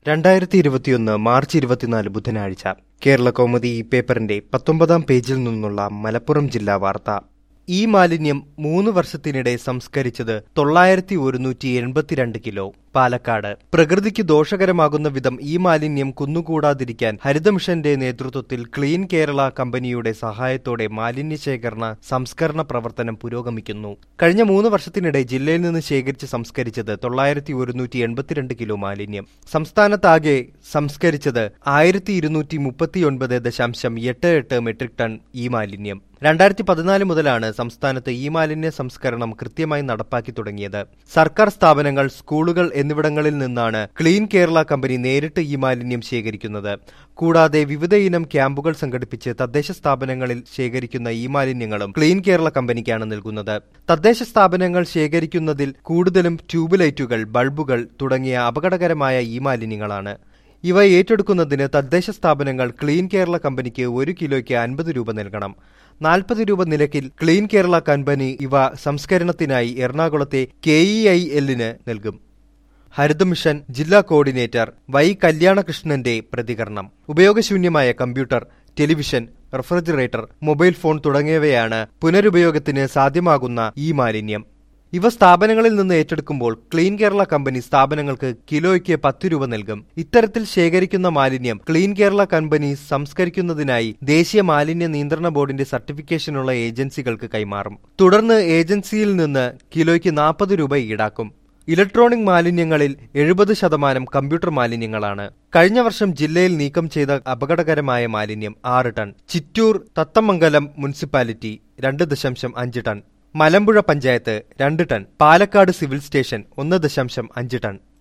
രണ്ടായിരത്തി ഇരുപത്തിയൊന്ന് മാർച്ച് ഇരുപത്തിനാല് ബുധനാഴ്ച കേരള കൗമുദി ഈ പേപ്പറിന്റെ പത്തൊമ്പതാം പേജിൽ നിന്നുള്ള മലപ്പുറം ജില്ലാ വാർത്ത ഈ മാലിന്യം മൂന്ന് വർഷത്തിനിടെ സംസ്കരിച്ചത് തൊള്ളായിരത്തി ഒരുന്നൂറ്റി എൺപത്തിരണ്ട് കിലോ പാലക്കാട് പ്രകൃതിക്ക് ദോഷകരമാകുന്ന വിധം ഈ മാലിന്യം കുന്നുകൂടാതിരിക്കാൻ ഹരിതമിഷന്റെ നേതൃത്വത്തിൽ ക്ലീൻ കേരള കമ്പനിയുടെ സഹായത്തോടെ മാലിന്യ ശേഖരണ സംസ്കരണ പ്രവർത്തനം പുരോഗമിക്കുന്നു കഴിഞ്ഞ മൂന്ന് വർഷത്തിനിടെ ജില്ലയിൽ നിന്ന് ശേഖരിച്ച് സംസ്കരിച്ചത് തൊള്ളായിരത്തി ഒരുന്നൂറ്റി എൺപത്തിരണ്ട് കിലോ മാലിന്യം സംസ്ഥാനത്താകെ സംസ്കരിച്ചത് ആയിരത്തി ഇരുന്നൂറ്റി മുപ്പത്തിയൊൻപത് ദശാംശം എട്ട് എട്ട് മെട്രിക് ടൺ ഈ മാലിന്യം രണ്ടായിരത്തി പതിനാല് മുതലാണ് സംസ്ഥാനത്ത് ഈ മാലിന്യ സംസ്കരണം കൃത്യമായി നടപ്പാക്കി തുടങ്ങിയത് സർക്കാർ സ്ഥാപനങ്ങൾ സ്കൂളുകൾ എന്നിവിടങ്ങളിൽ നിന്നാണ് ക്ലീൻ കേരള കമ്പനി നേരിട്ട് ഈ മാലിന്യം ശേഖരിക്കുന്നത് കൂടാതെ വിവിധ ഇനം ക്യാമ്പുകൾ സംഘടിപ്പിച്ച് തദ്ദേശ സ്ഥാപനങ്ങളിൽ ശേഖരിക്കുന്ന ഈ മാലിന്യങ്ങളും ക്ലീൻ കേരള കമ്പനിക്കാണ് നൽകുന്നത് തദ്ദേശ സ്ഥാപനങ്ങൾ ശേഖരിക്കുന്നതിൽ കൂടുതലും ട്യൂബ് ലൈറ്റുകൾ ബൾബുകൾ തുടങ്ങിയ അപകടകരമായ ഈ മാലിന്യങ്ങളാണ് ഇവ ഏറ്റെടുക്കുന്നതിന് തദ്ദേശ സ്ഥാപനങ്ങൾ ക്ലീൻ കേരള കമ്പനിക്ക് ഒരു കിലോയ്ക്ക് അൻപത് രൂപ നൽകണം നാൽപ്പത് രൂപ നിരക്കിൽ ക്ലീൻ കേരള കമ്പനി ഇവ സംസ്കരണത്തിനായി എറണാകുളത്തെ കെ ഇ ഐ എല്ലിന് നൽകും ഹരിതമിഷൻ ജില്ലാ കോർഡിനേറ്റർ വൈ കല്യാണകൃഷ്ണന്റെ പ്രതികരണം ഉപയോഗശൂന്യമായ computer television refrigerator mobile phone തുടങ്ങിയവയാണ് പുനരുപയോഗത്തിന് സാധ്യമാകുന്ന ഈ മാലിന്യം ഇവ സ്ഥാപനങ്ങളിൽ നിന്ന് ഏറ്റെടുക്കുമ്പോൾ ക്ലീൻ കേരള കമ്പനി സ്ഥാപനങ്ങൾക്ക് കിലോയ്ക്ക് പത്ത് രൂപ നൽകും ഇത്തരത്തിൽ ശേഖരിക്കുന്ന മാലിന്യം ക്ലീൻ കേരള കമ്പനി സംസ്കരിക്കുന്നതിനായി ദേശീയ മാലിന്യ നിയന്ത്രണ ബോർഡിന്റെ സർട്ടിഫിക്കേഷനുള്ള ഏജൻസികൾക്ക് കൈമാറും തുടർന്ന് ഏജൻസിയിൽ നിന്ന് കിലോയ്ക്ക് നാൽപ്പത് രൂപ ഈടാക്കും ഇലക്ട്രോണിക് മാലിന്യങ്ങളിൽ എഴുപത് ശതമാനം കമ്പ്യൂട്ടർ മാലിന്യങ്ങളാണ് കഴിഞ്ഞ വർഷം ജില്ലയിൽ നീക്കം ചെയ്ത അപകടകരമായ മാലിന്യം ആറ് ടൺ ചിറ്റൂർ തത്തമംഗലം മുനിസിപ്പാലിറ്റി രണ്ട് ദശാംശം അഞ്ച് ടൺ മലമ്പുഴ പഞ്ചായത്ത് രണ്ട് ടൺ പാലക്കാട് സിവിൽ സ്റ്റേഷൻ ഒന്ന് ദശാംശം അഞ്ച് ടൺ